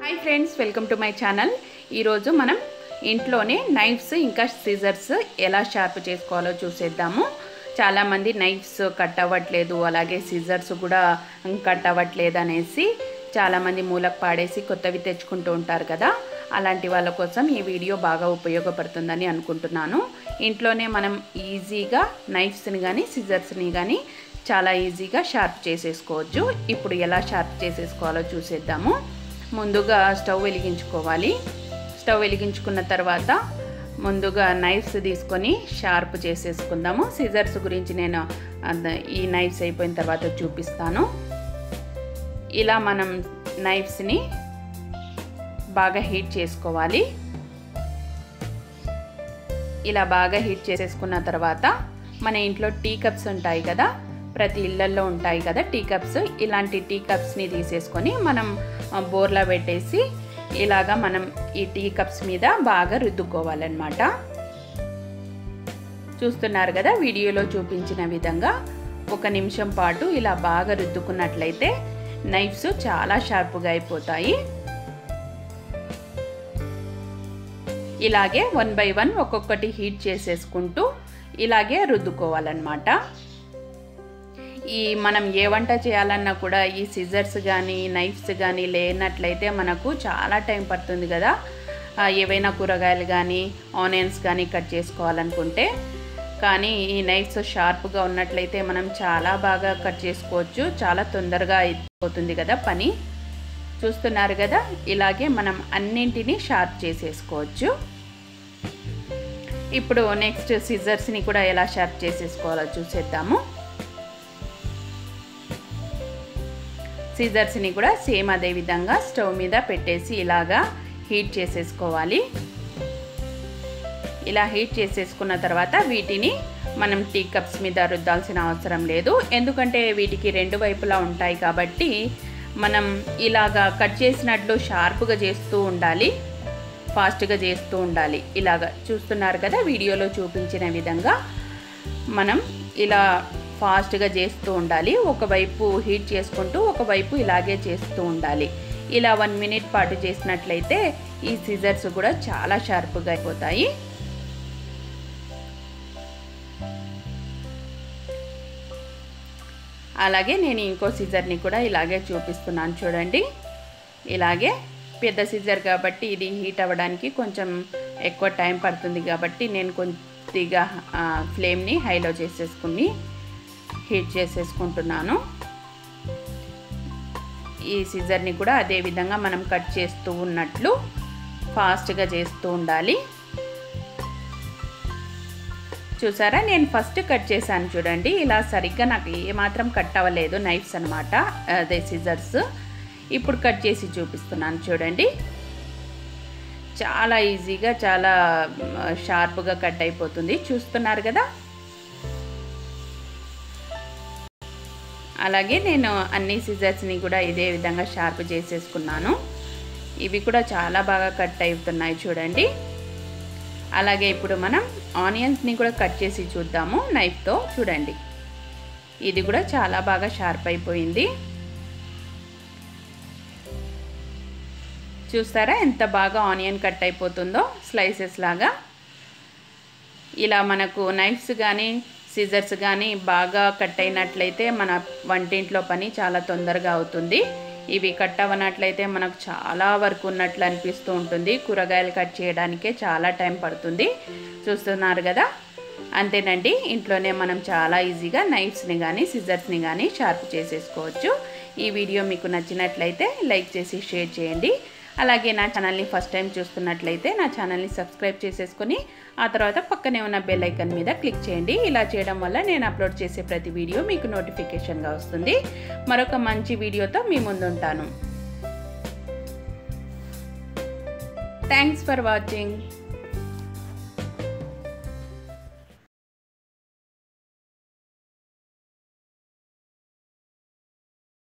hi friends welcome to my channel ఈరోజు మనం ఇంట్లోనే నైఫ్స్ ఇంకా సిజర్స్ ఎలా షార్ప్ చేసుకోవాలో చూసేద్దాము చాలామంది నైఫ్స్ కట్ అవ్వట్లేదు అలాగే సిజర్స్ కూడా కట్ అవ్వట్లేదు అనేసి చాలామంది మూలకు పాడేసి కొత్తవి తెచ్చుకుంటూ ఉంటారు కదా అలాంటి వాళ్ళ కోసం ఈ వీడియో బాగా ఉపయోగపడుతుందని అనుకుంటున్నాను ఇంట్లోనే మనం ఈజీగా నైఫ్స్ని కానీ సిజర్స్ని కానీ చాలా ఈజీగా షార్ప్ చేసేసుకోవచ్చు ఇప్పుడు ఎలా షార్ప్ చేసేసుకోవాలో చూసేద్దాము ముందుగా స్టవ్ వెలిగించుకోవాలి స్టవ్ వెలిగించుకున్న తర్వాత ముందుగా నైఫ్స్ తీసుకొని షార్ప్ చేసేసుకుందాము సిజర్స్ గురించి నేను ఈ నైఫ్స్ అయిపోయిన తర్వాత చూపిస్తాను ఇలా మనం నైఫ్స్ని బాగా హీట్ చేసుకోవాలి ఇలా బాగా హీట్ చేసేసుకున్న తర్వాత మన ఇంట్లో టీ కప్స్ ఉంటాయి కదా ప్రతి ఇళ్ళల్లో ఉంటాయి కదా టీ కప్స్ ఇలాంటి టీ కప్స్ని తీసేసుకొని మనం బోర్లా పెట్టేసి ఇలాగా మనం ఈ టీ కప్స్ మీద బాగా రుద్దుకోవాలన్నమాట చూస్తున్నారు కదా వీడియోలో చూపించిన విధంగా ఒక నిమిషం పాటు ఇలా బాగా రుద్దుకున్నట్లయితే నైఫ్స్ చాలా షార్ప్గా అయిపోతాయి ఇలాగే వన్ బై వన్ ఒక్కొక్కటి హీట్ చేసేసుకుంటూ ఇలాగే రుద్దుకోవాలన్నమాట ఈ మనం ఏ వంట చేయాలన్నా కూడా ఈ సిజర్స్ కానీ నైఫ్స్ కానీ లేనట్లయితే మనకు చాలా టైం పడుతుంది కదా ఏవైనా కూరగాయలు కానీ ఆనియన్స్ కానీ కట్ చేసుకోవాలనుకుంటే కానీ ఈ నైఫ్స్ షార్ప్గా ఉన్నట్లయితే మనం చాలా బాగా కట్ చేసుకోవచ్చు చాలా తొందరగా అయిపోతుంది కదా పని చూస్తున్నారు కదా ఇలాగే మనం అన్నింటినీ షార్ప్ చేసేసుకోవచ్చు ఇప్పుడు నెక్స్ట్ సిజర్స్ని కూడా ఎలా షార్ప్ చేసేసుకోవాలో చూసేద్దాము సిజర్స్ని కూడా సేమ్ అదే విధంగా స్టవ్ మీద పెట్టేసి ఇలాగా హీట్ చేసేసుకోవాలి ఇలా హీట్ చేసేసుకున్న తర్వాత వీటిని మనం టీ కప్స్ మీద రుద్దాల్సిన అవసరం లేదు ఎందుకంటే వీటికి రెండు వైపులా ఉంటాయి కాబట్టి మనం ఇలాగా కట్ చేసినట్లు షార్ప్గా చేస్తూ ఉండాలి ఫాస్ట్గా చేస్తూ ఉండాలి ఇలాగా చూస్తున్నారు కదా వీడియోలో చూపించిన విధంగా మనం ఇలా ఫాస్ట్గా చేస్తూ ఉండాలి ఒకవైపు హీట్ చేసుకుంటూ ఒకవైపు ఇలాగే చేస్తూ ఉండాలి ఇలా వన్ మినిట్ పాటు చేసినట్లయితే ఈ సిజర్స్ కూడా చాలా షార్ప్గా అయిపోతాయి అలాగే నేను ఇంకో సిజర్ని కూడా ఇలాగే చూపిస్తున్నాను చూడండి ఇలాగే పెద్ద సిజర్ కాబట్టి ఇది హీట్ అవ్వడానికి కొంచెం ఎక్కువ టైం పడుతుంది కాబట్టి నేను కొద్దిగా ఫ్లేమ్ని హైలో చేసేసుకుని హీట్ చేసేసుకుంటున్నాను ఈ సిజర్ని కూడా అదే విధంగా మనం కట్ చేస్తూ ఉన్నట్లు ఫాస్ట్గా చేస్తూ ఉండాలి చూసారా నేను ఫస్ట్ కట్ చేశాను చూడండి ఇలా సరిగ్గా నాకు ఏమాత్రం కట్ అవ్వలేదు నైఫ్స్ అనమాట అదే సిజర్స్ ఇప్పుడు కట్ చేసి చూపిస్తున్నాను చూడండి చాలా ఈజీగా చాలా షార్ప్గా కట్ అయిపోతుంది చూస్తున్నారు కదా అలాగే నేను అన్ని సిజర్స్ని కూడా ఇదే విధంగా షార్ప్ చేసేసుకున్నాను ఇవి కూడా చాలా బాగా కట్ అవుతున్నాయి చూడండి అలాగే ఇప్పుడు మనం ఆనియన్స్ని కూడా కట్ చేసి చూద్దాము నైఫ్తో చూడండి ఇది కూడా చాలా బాగా షార్ప్ అయిపోయింది చూస్తారా ఎంత బాగా ఆనియన్ కట్ అయిపోతుందో స్లైసెస్ లాగా ఇలా మనకు నైఫ్స్ కానీ సిజర్స్ కానీ బాగా కట్ అయినట్లయితే మన వంటింట్లో పని చాలా తొందరగా అవుతుంది ఇవి కట్ అవ్వనట్లయితే మనకు చాలా వర్క్ ఉన్నట్లు అనిపిస్తూ ఉంటుంది కూరగాయలు కట్ చేయడానికే చాలా టైం పడుతుంది చూస్తున్నారు కదా అంతేనండి ఇంట్లోనే మనం చాలా ఈజీగా నైఫ్స్ని కానీ సిజర్స్ని కానీ షార్ప్ చేసేసుకోవచ్చు ఈ వీడియో మీకు నచ్చినట్లయితే లైక్ చేసి షేర్ చేయండి అలాగే నా ఛానల్ని ఫస్ట్ టైం చూస్తున్నట్లయితే నా ఛానల్ని సబ్స్క్రైబ్ చేసేసుకొని ఆ తర్వాత పక్కనే ఉన్న బెల్ ఐకన్ మీద క్లిక్ చేయండి ఇలా చేయడం వల్ల నేను అప్లోడ్ చేసే ప్రతి వీడియో మీకు నోటిఫికేషన్గా వస్తుంది మరొక మంచి వీడియోతో మీ ముందుంటాను థ్యాంక్స్ ఫర్ వాచింగ్